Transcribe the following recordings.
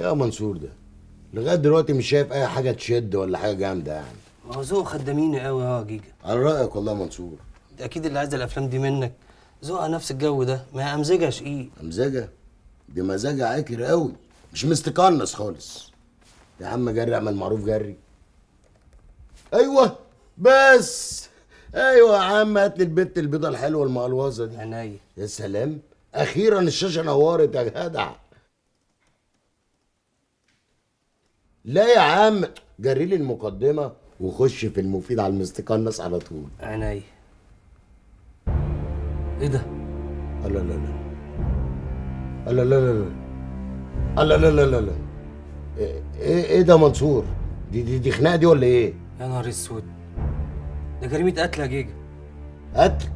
يا منصور ده لغايه دلوقتي مش شايف اي حاجه تشد ولا حاجه جامده يعني ما هو ذوق خداميني قوي اه يا جيجا على رايك والله يا منصور ده اكيد اللي عايز الافلام دي منك ذوقها نفس الجو ده ما هي امزجه شقيق امزجه دي مزاجه عاكر قوي مش مستقنص خالص يا عم جري اعمل معروف جري ايوه بس ايوه يا عم هات لي البت البيضه الحلوه المقلوظه دي عينيا يا سلام اخيرا الشاشه نورت يا جدع لا يا عم جري لي المقدمه وخش في المفيد على المستقنص على طول عينيا ايه ده لا لا لا لا لا لا لا لا لا لا لا لا ايه ايه ده منصور دي دي دي خناقه دي ولا ايه يا نهار اسود ده جريمه قتل يا جيجا قتل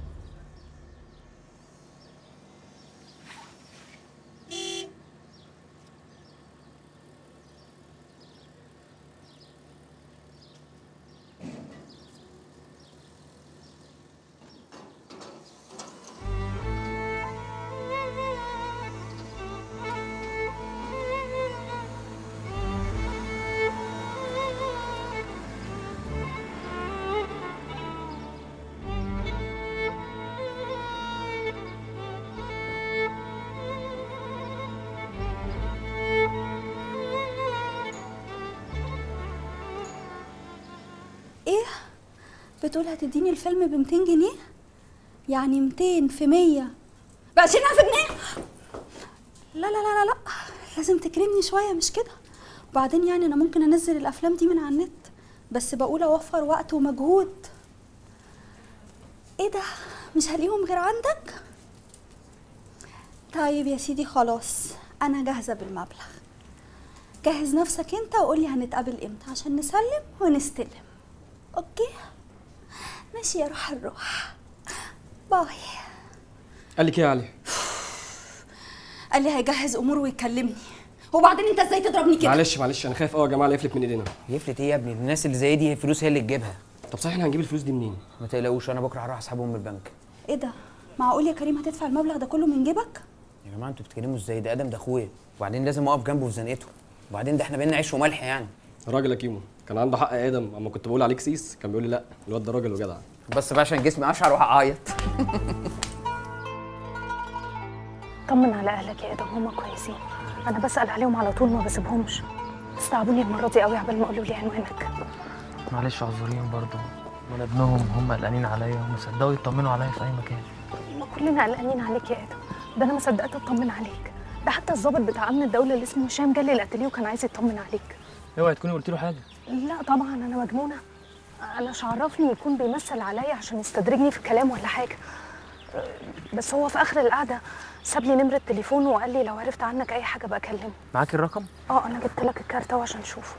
ايه بتقول هتديني الفيلم ب 200 جنيه يعني 200 في 100 ب 20000 جنيه لا لا لا لا لا لازم تكرمني شويه مش كده وبعدين يعني انا ممكن انزل الافلام دي من على النت بس بقول اوفر وقت ومجهود ايه ده مش هلاقيهم غير عندك طيب يا سيدي خلاص انا جاهزه بالمبلغ جهز نفسك انت وقولي هنتقابل امتى عشان نسلم ونستلم اوكي ماشي يا روح الروح باي قال لك ايه يا علي قال لي هيجهز اموره ويكلمني وبعدين انت ازاي تضربني كده معلش معلش انا خايف قوي يا جماعه لا يفلت من ايدينا يفلت ايه يا ابني الناس اللي زي دي الفلوس هي اللي تجيبها طب صحيح احنا هنجيب الفلوس دي منين ما تقلقوش انا بكره هروح اسحبهم من البنك ايه ده معقول يا كريم هتدفع المبلغ ده كله من جيبك يا جماعه انتوا بتتكلموا ازاي ده ادم ده اخويا وبعدين لازم اقف جنبه في زنقته وبعدين ده احنا بينا عيش وملح يعني راجل يا كيمو كان عنده حق يا ادم اما كنت بقول عليك سيس كان بيقول لي لا الواد ده راجل وجدع بس بقى عشان جسمي اشعر وهعيط طمن على اهلك يا ادم هما كويسين انا بسال عليهم على طول ما بسيبهمش استعبوني المره دي قوي عبال ما قالوا لي عنوانك معلش اعذريهم برضه من ابنهم هم قلقانين عليا وما صدقوا يطمنوا عليا في اي مكان ما كلنا قلقانين عليك يا ادم ده انا ما صدقت اطمن عليك ده حتى الضابط بتاع امن الدوله اللي اسمه هشام جالي الاتelier وكان عايز يطمن عليك اوعي تكوني قلت له حاجه لا طبعا انا مجنونه انا مش عرفني يكون بيمثل عليا عشان يستدرجني في الكلام ولا حاجه أه، بس هو في اخر القعده ساب لي نمره تليفونه وقال لي لو عرفت عنك اي حاجه بقى كلمني معاكي الرقم اه انا جبت لك الكارت اهو عشان تشوفه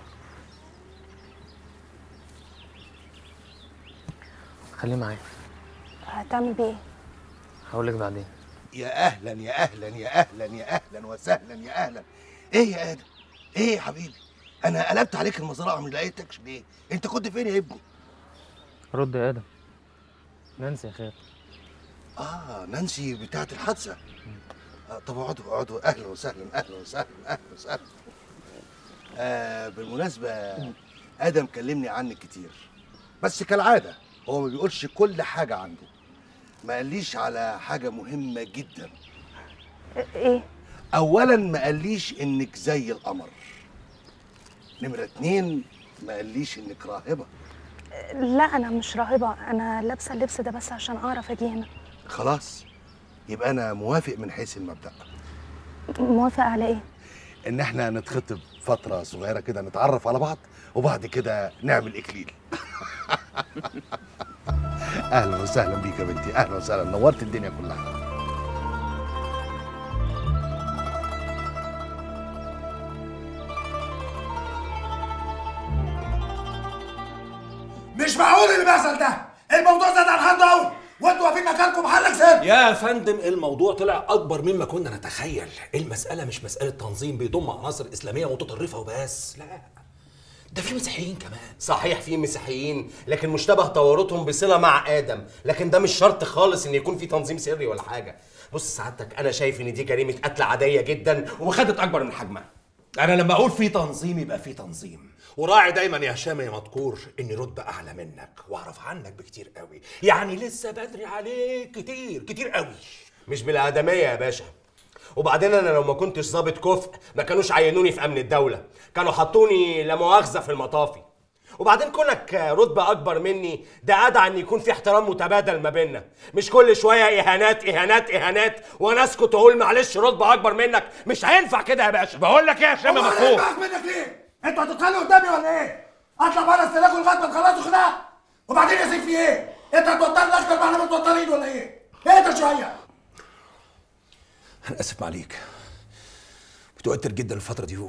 خليه معايا هتعمل بيه ايه هقول لك بعدين يا اهلا يا اهلا يا اهلا يا اهلا وسهلا يا اهلا ايه يا ادم ايه يا حبيبي انا قلبت عليك المزرعه مش لقيتكش ليه انت كنت فين يا ابني رد يا ادم نانسي يا خير اه نانسي بتاعت الحادثه آه طب اقعدوا اقعدوا اهلا وسهلا اهلا وسهلا اهلا وسهلا آه بالمناسبه ادم كلمني عنك كتير بس كالعاده هو ما بيقولش كل حاجه عنده ما قاليش على حاجه مهمه جدا ايه اولا ما قاليش انك زي القمر نمره اتنين ما قاليش انك راهبه لا انا مش راهبه انا لابسه اللبس ده بس عشان اعرف اجي هنا خلاص يبقى انا موافق من حيث المبدا موافقه على ايه ان احنا نتخطب فتره صغيره كده نتعرف على بعض وبعد كده نعمل اكليل اهلا وسهلا بيك يا بنتي اهلا وسهلا نورت الدنيا كلها مش معقول اللي بيحصل ده الموضوع زاد عن حد قوي وانتوا واقفين مكانكم محلك سر يا فندم الموضوع طلع اكبر مما كنا نتخيل المساله مش مساله تنظيم بيضم عناصر اسلاميه متطرفه وبس لا ده في مسيحيين كمان صحيح في مسيحيين لكن مشتبه تورطهم بصله مع ادم لكن ده مش شرط خالص ان يكون في تنظيم سري ولا حاجه بص سعادتك انا شايف ان دي جريمه قتل عاديه جدا وخدت اكبر من حجمها انا لما اقول في تنظيم يبقى في تنظيم وراعي دايما يا هشام يا مذكور اني رتبه اعلى منك واعرف عنك بكتير قوي يعني لسه بدري عليك كتير كتير قوي مش بالادميه يا باشا وبعدين انا لو ما كنتش ظابط كفء ما كانوش عينوني في امن الدوله كانوا حطوني لا مؤاخذه في المطافي وبعدين كونك رتبه اكبر مني ده ادعى ان يكون في احترام متبادل ما بيننا مش كل شويه اهانات اهانات اهانات وانا اسكت واقول معلش رتبه اكبر منك مش هينفع كده يا باشا بقول لك ايه يا هشام يا هو أنا مذكور ينفعك منك ليه؟ انتوا هتتخانقوا قدامي ولا ايه؟ اطلع بره استناكوا لغايه ما تخلصوا خناق وبعدين يا سيف في ايه؟ انت هتوترني اكتر ما احنا متوترين ولا ايه؟ اهدى شويه انا اسف عليك متوتر جدا الفتره دي هو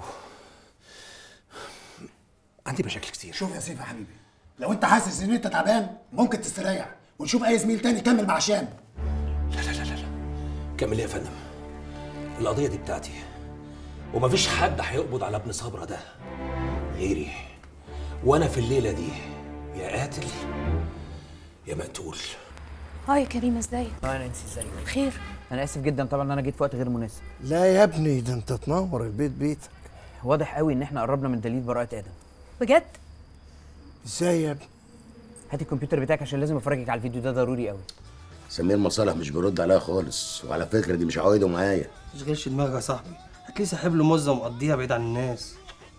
عندي مشاكل كتير شوف يا سيف يا حبيبي لو انت حاسس ان انت تعبان ممكن تستريح ونشوف اي زميل تاني يكمل مع هشام كمل يا فندم القضيه دي بتاعتي ومفيش حد هيقبض على ابن صبرا ده غيري وانا في الليله دي يا قاتل يا مقتول اه يا كريم ازيك اه يا نانسي ازيك خير انا اسف جدا طبعا ان انا جيت في وقت غير مناسب لا يا ابني ده انت تنور البيت بيتك واضح قوي ان احنا قربنا من دليل براءه ادم بجد ازاي يا ابني هات الكمبيوتر بتاعك عشان لازم افرجك على الفيديو ده ضروري قوي سمير مصالح مش بيرد عليا خالص وعلى فكره دي مش عوايده معايا تشغلش دماغك يا صاحبي هتلاقيه ساحب له مزه ومقضيها بعيد عن الناس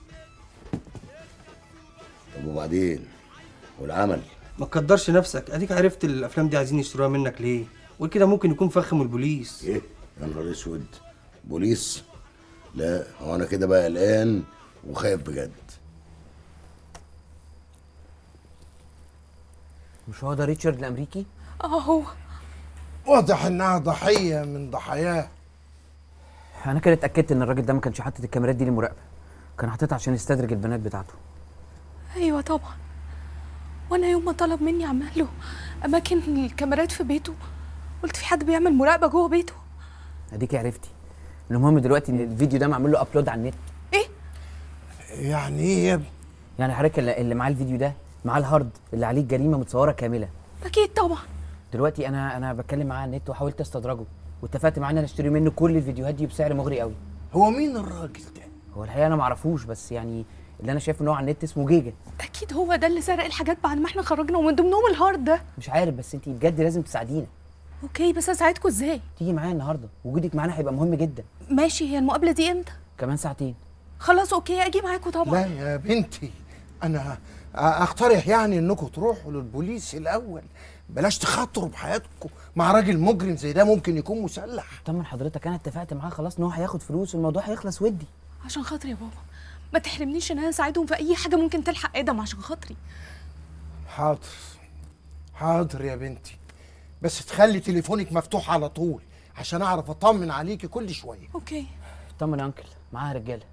طب وبعدين والعمل ما تقدرش نفسك اديك عرفت الافلام دي عايزين يشتروها منك ليه وكده ممكن يكون فخم البوليس ايه يا نهار اسود بوليس لا هو انا كده بقى قلقان وخايف بجد مش هو ده ريتشارد الامريكي اه هو واضح انها ضحيه من ضحاياه انا كده اتاكدت ان الراجل ده ما كانش حاطط الكاميرات دي للمراقبه كان حاططها عشان يستدرج البنات بتاعته ايوه طبعا وانا يوم ما طلب مني اعمل له اماكن الكاميرات في بيته قلت في حد بيعمل مراقبه جوه بيته اديكي عرفتي المهم دلوقتي ان الفيديو ده معمول له ابلود على النت يعني ايه يا ابني يعني حضرتك اللي اللي معاه الفيديو ده معاه الهارد اللي عليه الجريمه متصوره كامله اكيد طبعا دلوقتي انا انا بتكلم معاه على النت وحاولت استدرجه واتفقت معاه ان انا اشتري منه كل الفيديوهات دي بسعر مغري قوي هو مين الراجل ده هو الحقيقه انا ما اعرفوش بس يعني اللي انا شايفه ان هو على النت اسمه جيجا اكيد هو ده اللي سرق الحاجات بعد ما احنا خرجنا ومن ضمنهم الهارد ده مش عارف بس انت بجد لازم تساعدينا اوكي بس اساعدكم ازاي تيجي معايا النهارده وجودك معانا هيبقى مهم جدا ماشي هي المقابله دي امتى كمان ساعتين خلاص اوكي اجي معاكم طبعا لا يا بنتي انا اقترح يعني انكم تروحوا للبوليس الاول بلاش تخاطروا بحياتكم مع راجل مجرم زي ده ممكن يكون مسلح طمن حضرتك انا اتفقت معاه خلاص ان هو هياخد فلوس والموضوع هيخلص ودي عشان خاطري يا بابا ما تحرمنيش ان انا اساعدهم في اي حاجه ممكن تلحق ادم عشان خاطري حاضر حاضر يا بنتي بس تخلي تليفونك مفتوح على طول عشان اعرف اطمن عليكي كل شويه اوكي طمن يا انكل معاها رجاله